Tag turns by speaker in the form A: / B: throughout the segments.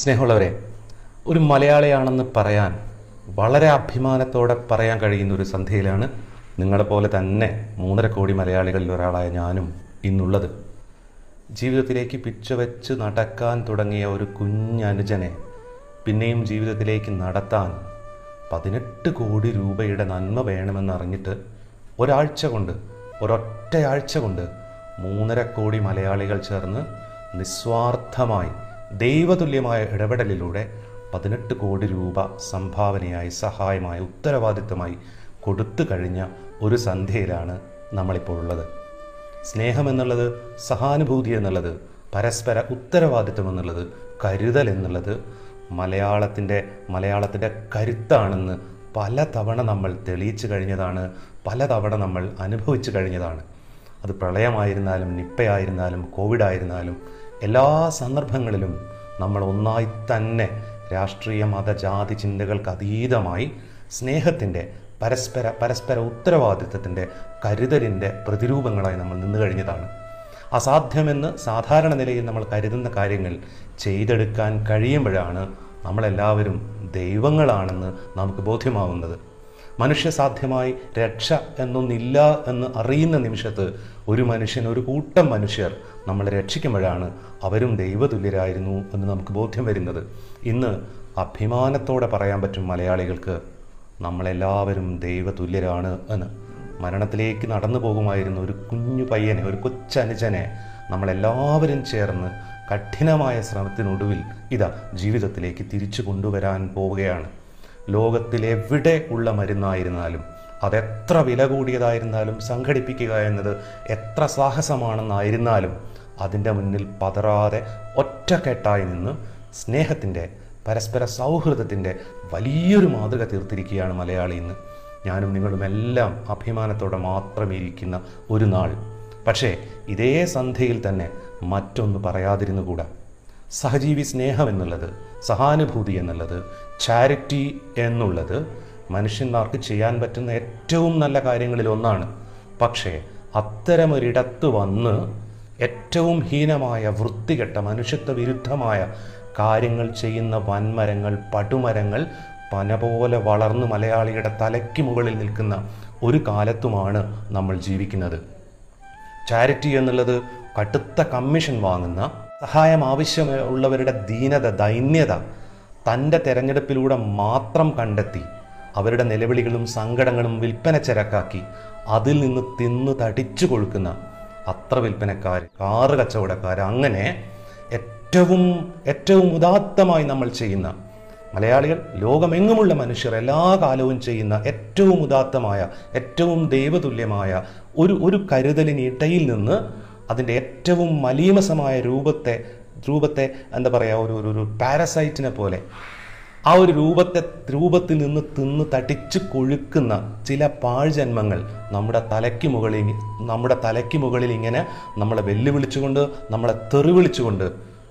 A: സ്നേഹമുള്ളവരെ ഒരു മലയാളിയാണെന്ന് പറയാൻ വളരെ അഭിമാനത്തോടെ പറയാൻ കഴിയുന്ന ഒരു സന്ധ്യയിലാണ് നിങ്ങളെ പോലെ തന്നെ മൂന്നര കോടി മലയാളികളിൽ ഒരാളായ ഞാനും ഇന്നുള്ളത് ജീവിതത്തിലേക്ക് പിച്ചവെച്ച് നടക്കാൻ തുടങ്ങിയ ഒരു കുഞ്ഞനുജനെ പിന്നെയും ജീവിതത്തിലേക്ക് നടത്താൻ പതിനെട്ട് കോടി രൂപയുടെ നന്മ വേണമെന്നറിഞ്ഞിട്ട് ഒരാഴ്ച കൊണ്ട് ഒരൊറ്റയാഴ്ച കൊണ്ട് മൂന്നര കോടി മലയാളികൾ ചേർന്ന് നിസ്വാർത്ഥമായി ദൈവതുല്യമായ ഇടപെടലിലൂടെ പതിനെട്ട് കോടി രൂപ സംഭാവനയായി സഹായമായി ഉത്തരവാദിത്തമായി കൊടുത്തു കഴിഞ്ഞ ഒരു സന്ധ്യയിലാണ് നമ്മളിപ്പോൾ ഉള്ളത് സ്നേഹം എന്നുള്ളത് സഹാനുഭൂതി എന്നുള്ളത് പരസ്പര ഉത്തരവാദിത്വം എന്നുള്ളത് കരുതൽ എന്നുള്ളത് മലയാളത്തിൻ്റെ മലയാളത്തിൻ്റെ കരുത്താണെന്ന് പല തവണ നമ്മൾ തെളിയിച്ചു കഴിഞ്ഞതാണ് പലതവണ നമ്മൾ അനുഭവിച്ചു കഴിഞ്ഞതാണ് അത് പ്രളയമായിരുന്നാലും നിപ്പയായിരുന്നാലും കോവിഡ് ആയിരുന്നാലും എല്ലാ സന്ദർഭങ്ങളിലും നമ്മൾ ഒന്നായി തന്നെ രാഷ്ട്രീയ മത ജാതി ചിന്തകൾക്ക് അതീതമായി സ്നേഹത്തിൻ്റെ പരസ്പര പരസ്പര ഉത്തരവാദിത്വത്തിൻ്റെ കരുതലിൻ്റെ പ്രതിരൂപങ്ങളായി നമ്മൾ നിന്നു കഴിഞ്ഞതാണ് അസാധ്യമെന്ന് സാധാരണ നിലയിൽ നമ്മൾ കരുതുന്ന കാര്യങ്ങൾ ചെയ്തെടുക്കാൻ കഴിയുമ്പോഴാണ് നമ്മളെല്ലാവരും ദൈവങ്ങളാണെന്ന് നമുക്ക് ബോധ്യമാവുന്നത് മനുഷ്യസാധ്യമായി രക്ഷ എന്നൊന്നില്ല എന്ന് അറിയുന്ന നിമിഷത്ത് ഒരു മനുഷ്യൻ ഒരു കൂട്ടം മനുഷ്യർ നമ്മളെ രക്ഷിക്കുമ്പോഴാണ് അവരും ദൈവതുല്യരായിരുന്നു എന്ന് നമുക്ക് ബോധ്യം വരുന്നത് ഇന്ന് അഭിമാനത്തോടെ പറയാൻ പറ്റും മലയാളികൾക്ക് നമ്മളെല്ലാവരും ദൈവതുല്യരാണ് എന്ന് മരണത്തിലേക്ക് നടന്നു പോകുമായിരുന്ന ഒരു കുഞ്ഞു പയ്യനെ ഒരു കൊച്ചനുജനെ നമ്മളെല്ലാവരും ചേർന്ന് കഠിനമായ ശ്രമത്തിനൊടുവിൽ ഇതാ ജീവിതത്തിലേക്ക് തിരിച്ചു കൊണ്ടുവരാൻ പോവുകയാണ് ലോകത്തിലെവിടെ ഉള്ള മരുന്നായിരുന്നാലും അതെത്ര വില കൂടിയതായിരുന്നാലും സംഘടിപ്പിക്കുക എന്നത് എത്ര സാഹസമാണെന്നായിരുന്നാലും അതിൻ്റെ മുന്നിൽ പതറാതെ ഒറ്റക്കെട്ടായി നിന്ന് സ്നേഹത്തിൻ്റെ പരസ്പര സൗഹൃദത്തിൻ്റെ വലിയൊരു മാതൃക തീർത്തിരിക്കുകയാണ് മലയാളി ഇന്ന് ഞാനും നിങ്ങളും എല്ലാം അഭിമാനത്തോടെ മാത്രം ഇരിക്കുന്ന ഒരു നാൾ പക്ഷേ ഇതേ സന്ധ്യയിൽ തന്നെ മറ്റൊന്ന് പറയാതിരുന്നുകൂടാ സഹജീവി സ്നേഹം എന്നുള്ളത് സഹാനുഭൂതി എന്നുള്ളത് ചാരിറ്റി എന്നുള്ളത് മനുഷ്യന്മാർക്ക് ചെയ്യാൻ പറ്റുന്ന ഏറ്റവും നല്ല കാര്യങ്ങളിൽ ഒന്നാണ് പക്ഷേ അത്തരമൊരിടത്ത് വന്ന് ഏറ്റവും ഹീനമായ വൃത്തികെട്ട മനുഷ്യത്വ വിരുദ്ധമായ കാര്യങ്ങൾ ചെയ്യുന്ന വൻമരങ്ങൾ പടുമരങ്ങൾ പന പോലെ വളർന്ന് മലയാളിയുടെ തലയ്ക്ക് മുകളിൽ നിൽക്കുന്ന ഒരു കാലത്തുമാണ് നമ്മൾ ജീവിക്കുന്നത് ചാരിറ്റി എന്നുള്ളത് കടുത്ത കമ്മീഷൻ വാങ്ങുന്ന സഹായം ആവശ്യമുള്ളവരുടെ ദീനത ദൈന്യത തൻ്റെ തെരഞ്ഞെടുപ്പിലൂടെ മാത്രം കണ്ടെത്തി അവരുടെ നിലവിളികളും സങ്കടങ്ങളും വിൽപ്പന ചരക്കാക്കി അതിൽ നിന്ന് തിന്ന് തടിച്ചു കൊഴുക്കുന്ന അത്ര വിൽപ്പനക്കാർ കാറ് കച്ചവടക്കാർ അങ്ങനെ ഏറ്റവും ഏറ്റവും ഉദാത്തമായി നമ്മൾ ചെയ്യുന്ന മലയാളികൾ ലോകമെങ്ങുമുള്ള മനുഷ്യർ എല്ലാ കാലവും ചെയ്യുന്ന ഏറ്റവും ഉദാത്തമായ ഏറ്റവും ദൈവതുല്യമായ ഒരു ഒരു കരുതലിനിടയിൽ നിന്ന് അതിൻ്റെ ഏറ്റവും മലീമസമായ രൂപത്തെ രൂപത്തെ എന്താ പറയുക ഒരു ഒരു ഒരു പാരസൈറ്റിനെ പോലെ ആ ഒരു രൂപത്തെ രൂപത്തിൽ നിന്ന് തിന്ന് തടിച്ചു കൊഴുക്കുന്ന ചില പാഴ്ജന്മങ്ങൾ നമ്മുടെ തലയ്ക്ക് മുകളിൽ നമ്മുടെ തലയ്ക്ക് മുകളിൽ ഇങ്ങനെ നമ്മളെ വെല്ലുവിളിച്ചുകൊണ്ട് നമ്മളെ തെറിവിളിച്ചുകൊണ്ട്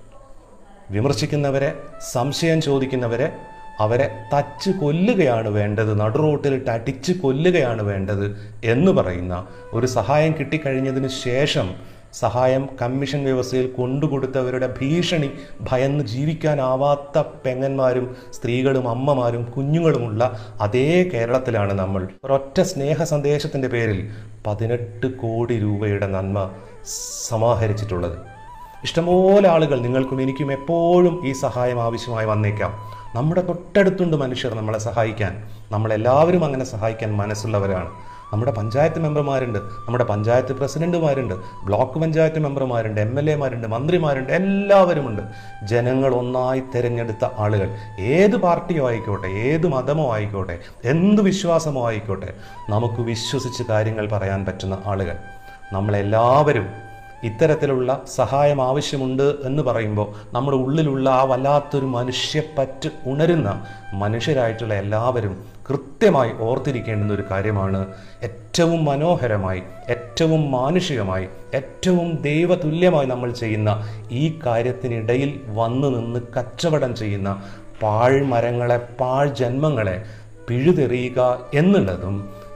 A: വിമർശിക്കുന്നവരെ സംശയം ചോദിക്കുന്നവരെ അവരെ തച്ച് കൊല്ലുകയാണ് വേണ്ടത് നടുറോട്ടിലിട്ട് അടിച്ച് കൊല്ലുകയാണ് വേണ്ടത് എന്ന് പറയുന്ന ഒരു സഹായം കിട്ടിക്കഴിഞ്ഞതിന് ശേഷം സഹായം കമ്മീഷൻ വ്യവസ്ഥയിൽ കൊണ്ടുകൊടുത്തവരുടെ ഭീഷണി ഭയന്ന് ജീവിക്കാനാവാത്ത പെങ്ങന്മാരും സ്ത്രീകളും അമ്മമാരും കുഞ്ഞുങ്ങളുമുള്ള അതേ കേരളത്തിലാണ് നമ്മൾ ഒരൊറ്റ സ്നേഹ സന്ദേശത്തിൻ്റെ പേരിൽ പതിനെട്ട് കോടി രൂപയുടെ നന്മ സമാഹരിച്ചിട്ടുള്ളത് ഇഷ്ടംപോലെ ആളുകൾ നിങ്ങൾക്കും എനിക്കും എപ്പോഴും ഈ സഹായം ആവശ്യമായി വന്നേക്കാം നമ്മുടെ തൊട്ടടുത്തുണ്ട് മനുഷ്യർ നമ്മളെ സഹായിക്കാൻ നമ്മളെല്ലാവരും അങ്ങനെ സഹായിക്കാൻ മനസ്സുള്ളവരാണ് നമ്മുടെ പഞ്ചായത്ത് മെമ്പർമാരുണ്ട് നമ്മുടെ പഞ്ചായത്ത് പ്രസിഡന്റുമാരുണ്ട് ബ്ലോക്ക് പഞ്ചായത്ത് മെമ്പർമാരുണ്ട് എം എൽ എമാരുണ്ട് മന്ത്രിമാരുണ്ട് എല്ലാവരുമുണ്ട് ജനങ്ങൾ ഒന്നായി തിരഞ്ഞെടുത്ത ആളുകൾ ഏത് പാർട്ടിയോ ആയിക്കോട്ടെ ഏത് മതമോ ആയിക്കോട്ടെ എന്ത് വിശ്വാസമോ ആയിക്കോട്ടെ നമുക്ക് വിശ്വസിച്ച് കാര്യങ്ങൾ പറയാൻ പറ്റുന്ന ആളുകൾ നമ്മളെല്ലാവരും ഇത്തരത്തിലുള്ള സഹായം ആവശ്യമുണ്ട് എന്ന് പറയുമ്പോൾ നമ്മുടെ ഉള്ളിലുള്ള ആ വല്ലാത്തൊരു മനുഷ്യപ്പറ്റ് ഉണരുന്ന മനുഷ്യരായിട്ടുള്ള എല്ലാവരും കൃത്യമായി ഓർത്തിരിക്കേണ്ടുന്ന ഒരു കാര്യമാണ് ഏറ്റവും മനോഹരമായി ഏറ്റവും മാനുഷികമായി ഏറ്റവും ദൈവതുല്യമായി നമ്മൾ ചെയ്യുന്ന ഈ കാര്യത്തിനിടയിൽ വന്നു നിന്ന് കച്ചവടം ചെയ്യുന്ന പാഴ്മരങ്ങളെ പാഴ് ജന്മങ്ങളെ പിഴുതെറിയുക എന്നുള്ളതും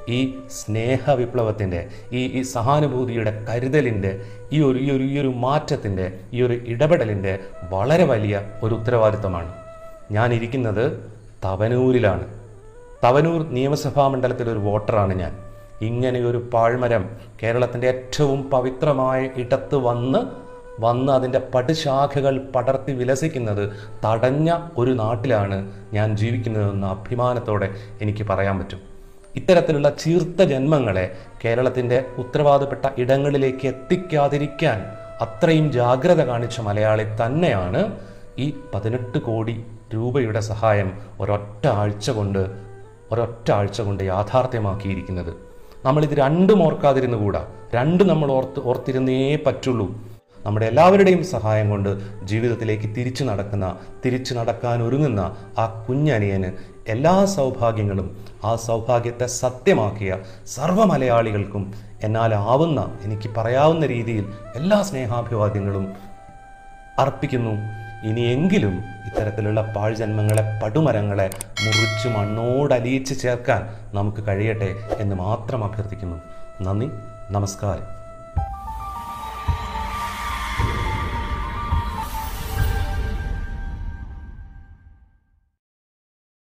A: ഈ സ്നേഹ വിപ്ലവത്തിൻ്റെ ഈ ഈ സഹാനുഭൂതിയുടെ കരുതലിൻ്റെ ഈ ഒരു ഈ ഒരു ഈ ഒരു മാറ്റത്തിൻ്റെ ഈ ഒരു ഇടപെടലിൻ്റെ വളരെ വലിയ ഒരു ഉത്തരവാദിത്തമാണ് ഞാൻ ഇരിക്കുന്നത് തവനൂരിലാണ് തവനൂർ നിയമസഭാ മണ്ഡലത്തിലെ ഒരു വോട്ടറാണ് ഞാൻ ഇങ്ങനെ ഒരു പാഴ്മരം കേരളത്തിൻ്റെ ഏറ്റവും പവിത്രമായ ഇടത്ത് വന്ന് വന്ന് അതിൻ്റെ പടുശാഖകൾ പടർത്തി വിലസിക്കുന്നത് തടഞ്ഞ ഒരു നാട്ടിലാണ് ഞാൻ ജീവിക്കുന്നതെന്ന് അഭിമാനത്തോടെ എനിക്ക് പറയാൻ പറ്റും ഇത്തരത്തിലുള്ള ചീർത്ത ജന്മങ്ങളെ കേരളത്തിൻ്റെ ഉത്തരവാദപ്പെട്ട ഇടങ്ങളിലേക്ക് എത്തിക്കാതിരിക്കാൻ അത്രയും ജാഗ്രത കാണിച്ച മലയാളി തന്നെയാണ് ഈ പതിനെട്ട് കോടി രൂപയുടെ സഹായം ഒരൊറ്റ ആഴ്ച കൊണ്ട് ഒരൊറ്റ ആഴ്ച കൊണ്ട് യാഥാർത്ഥ്യമാക്കിയിരിക്കുന്നത് നമ്മളിത് രണ്ടും ഓർക്കാതിരുന്നുകൂടാ രണ്ടും നമ്മൾ ഓർത്ത് ഓർത്തിരുന്നേ പറ്റുള്ളൂ നമ്മുടെ എല്ലാവരുടെയും സഹായം കൊണ്ട് ജീവിതത്തിലേക്ക് തിരിച്ചു നടക്കുന്ന തിരിച്ചു നടക്കാൻ ഒരുങ്ങുന്ന ആ കുഞ്ഞനിയന് എല്ലാ സൗഭാഗ്യങ്ങളും ആ സൗഭാഗ്യത്തെ സത്യമാക്കിയ സർവ്വ മലയാളികൾക്കും എന്നാലാവുന്ന എനിക്ക് പറയാവുന്ന രീതിയിൽ എല്ലാ സ്നേഹാഭിവാദ്യങ്ങളും അർപ്പിക്കുന്നു ഇനിയെങ്കിലും ഇത്തരത്തിലുള്ള പാഴ്ജന്മങ്ങളെ പടുമരങ്ങളെ മുറിച്ച് മണ്ണോടലിയിച്ച് ചേർക്കാൻ നമുക്ക് കഴിയട്ടെ എന്ന് മാത്രം അഭ്യർത്ഥിക്കുന്നു നന്ദി നമസ്കാരം